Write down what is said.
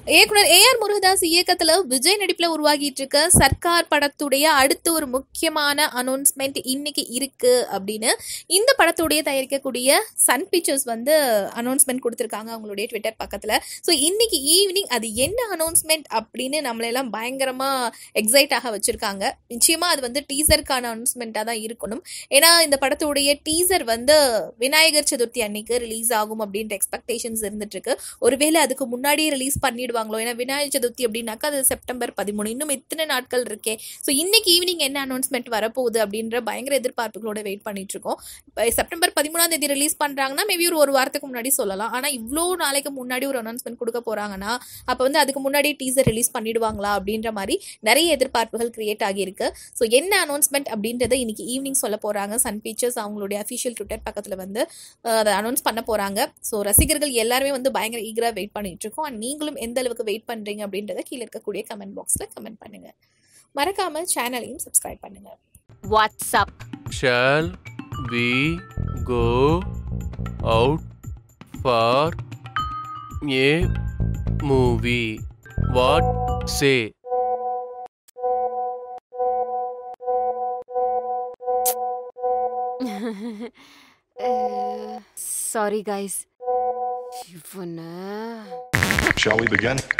இயக்குனர் A R Murugadoss இயக்கத்துல விஜய் நடிப்புல உருவாகிட்டு இருக்க சர்க்கார் படத்துடைய அடுத்த ஒரு முக்கியமான அனௌன்ஸ்மெண்ட் இன்னைக்கு இருக்கு அப்படின்னு இந்த படத்துடைய தயாரிக்கக்கூடிய சன் பிக்சர்ஸ் வந்து அனௌன்ஸ்மெண்ட் கொடுத்துருக்காங்க அவங்களுடைய ட்விட்டர் பக்கத்துல ஸோ இன்னைக்கு ஈவினிங் அது என்ன அனௌன்ஸ்மெண்ட் அப்படின்னு நம்மளெல்லாம் பயங்கரமா எக்ஸைட் ஆக வச்சிருக்காங்க நிச்சயமா அது வந்து டீசருக்கான அனௌன்ஸ்மெண்ட்டாக தான் இருக்கணும் ஏன்னா இந்த படத்துடைய டீசர் வந்து விநாயகர் சதுர்த்தி அன்னைக்கு ரிலீஸ் ஆகும் அப்படின்ற எக்ஸ்பெக்டேஷன்ஸ் இருந்துட்டு இருக்கு ஒருவேளை அதுக்கு முன்னாடியே ரிலீஸ் பண்ணிடுவாங்களோ ஏன்னா விநாயகர் சதுர்த்தி அப்படின்னாக்கா அது செப்டம்பர் பதிமூணு இன்னும் இத்தனை நாட்கள் இருக்கே ஸோ இன்னைக்கு ஈவினிங் என்ன அனௌன்ஸ்மெண்ட் வரப்போகுது அப்படின்ற பயங்கர எதிர்பார்ப்புகளோட வெயிட் பண்ணிட்டு இருக்கோம் இப்போ செப்டம்பர் பதிமூணாம் தேதி ரிலீஸ் பண்றாங்கன்னா மேபி ஒரு ஒரு வாரத்துக்கு முன்னாடி சொல்லலாம் ஆனால் இவ்வளோ நாளைக்கு முன்னாடி ஒரு அனௌன்ஸ்மெண்ட் கொடுக்க போறாங்கன்னா அப்போ வந்து அதுக்கு முன்னாடி டீசர் ரிலீஸ் பண்ணிடுவாங்களா அப்படின்ற மாதிரி நிறைய எதிர்பார்ப்புகள் கிரியேட் ஆகியிருக்கு ஸோ என்ன அனௌன்ஸ்மெண்ட் அப்படின்றத இன்னைக்கு ஈவினிங் சொல்ல போறாங்க சன் பிக்சர்ஸ் அவங்களுடைய அஃபிஷியல் ட்விட்டர் பக்கத்தில் வந்து அஹ், அதை அனௌன்ஸ் பண்ண போறாங்க ஸோ ரசிகர்கள் எல்லாருமே வந்து பயங்கர ஈகராக வெயிட் பண்ணிட்டு இருக்கோம் அண்ட் நீங்களும் எந்த அளவுக்கு வெயிட் பண்றீங்க அப்படின்றத கீழே இருக்கக்கூடிய கமெண்ட் பாக்ஸில் கமெண்ட் பண்ணுங்க மறக்காம சேனலையும் சப்ஸ்கிரைப் பண்ணுங்க What's up? Shall we go out for a movie? What say? uh, sorry, guys. இவனை Shall we begin?